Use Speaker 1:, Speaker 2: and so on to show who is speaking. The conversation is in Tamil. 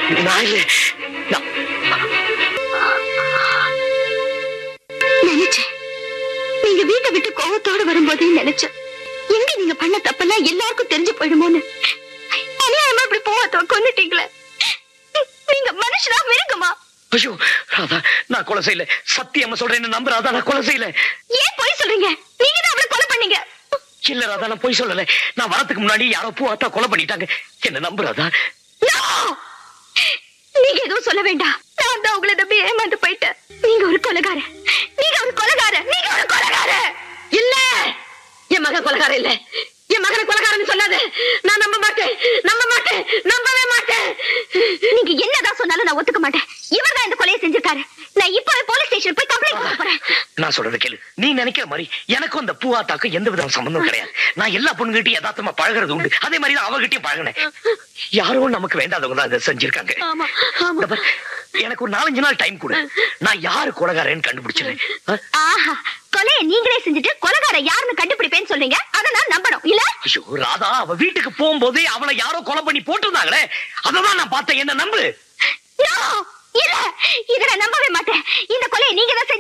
Speaker 1: நான் இல்ல நான்
Speaker 2: நினைச்சேன் நீங்க வீட்டை விட்டு கோவத்தோட வரும்போதே நினைச்சேன் எங்க நீங்க பண்ண தப்பெல்லாம் எல்லாருக்கும் தெரிஞ்சு போயிடுமோன்னு அநியாயமா இப்படி போவாத்தோ கொண்டுட்டீங்களே நீங்க மனுஷனா மிருகமா
Speaker 1: ஐயோ ராதா நான் கொலை செய்யல சத்தியமா சொல்றேன் என்ன நம்பு ராதா நான் கொலை செய்யல
Speaker 2: ஏன் போய் சொல்றீங்க நீங்க தான் அவளை கொலை பண்ணீங்க
Speaker 1: இல்ல ராதா நான் போய் சொல்லல நான் வரதுக்கு முன்னாடி யாரோ பூவாத்தா கொலை பண்ணிட்டாங்க என்ன நம்பு ராதா
Speaker 2: No! நீங்க எதுவும் சொல்ல வேண்டாம் நான் தான் உங்களை நம்பி ஏமாந்து போயிட்டேன் நீங்க ஒரு கொலைகார நீங்க ஒரு கொலைகார நீங்க ஒரு கொலைகார
Speaker 3: இல்ல என் மகன் கொலகாரம் இல்ல என் மகனை கொலகாரன்னு சொல்லாத நான் நம்ப மாட்டேன் நம்ப மாட்டேன் நம்பவே மாட்டேன்
Speaker 2: நீங்க என்னதான் சொன்னாலும் நான் ஒத்துக்க மாட்டேன் இவர் தான் இந்த கொலையை செஞ்சிருக்காரு நான் இப்பவே போலீஸ் ஸ்டேஷன் போய் கம்ப்ளைண்ட் கொடுக்க போறேன்
Speaker 1: நான் சொல்றது கேளு நீ நினைக்கிற மாதிரி எனக்கும் அந்த பூவாத்தாக்கும் எந்த வித சம்பந்தம் கிடையாது நான் எல்லா பொண்ணுகிட்டயும் யதார்த்தமா பழகுறது உண்டு அதே மாதிரி தான் அவகிட்டயும் பழகினேன் யாரோ நமக்கு வேண்டாதவங்க தான் இதை செஞ்சிருக்காங்க
Speaker 3: ஆமா ஆமா
Speaker 1: இந்த பாரு, எனக்கு ஒரு நாலஞ்சு நாள் டைம் கொடு நான் யாரு கொலகாரன்னு கண்டுபிடிச்சிடுறேன் ஆ?
Speaker 2: ஆஹா கொலையை நீங்களே செஞ்சுட்டு கொலைகார யாருன்னு கண்டுபிடிப்பேன்னு சொல்றீங்க அதை நான் நம்பணும் இல்ல
Speaker 1: ஐயோ ராதா அவ வீட்டுக்கு போகும்போதே அவளை யாரோ கொலை பண்ணி போட்டிருந்தாங்களே அததான் நான் பார்த்தேன் என்ன நம்பு
Speaker 2: No! இல்ல இத நான் நம்பவே மாட்டேன் இந்த கொலையை நீங்க தான் செஞ்சீங்க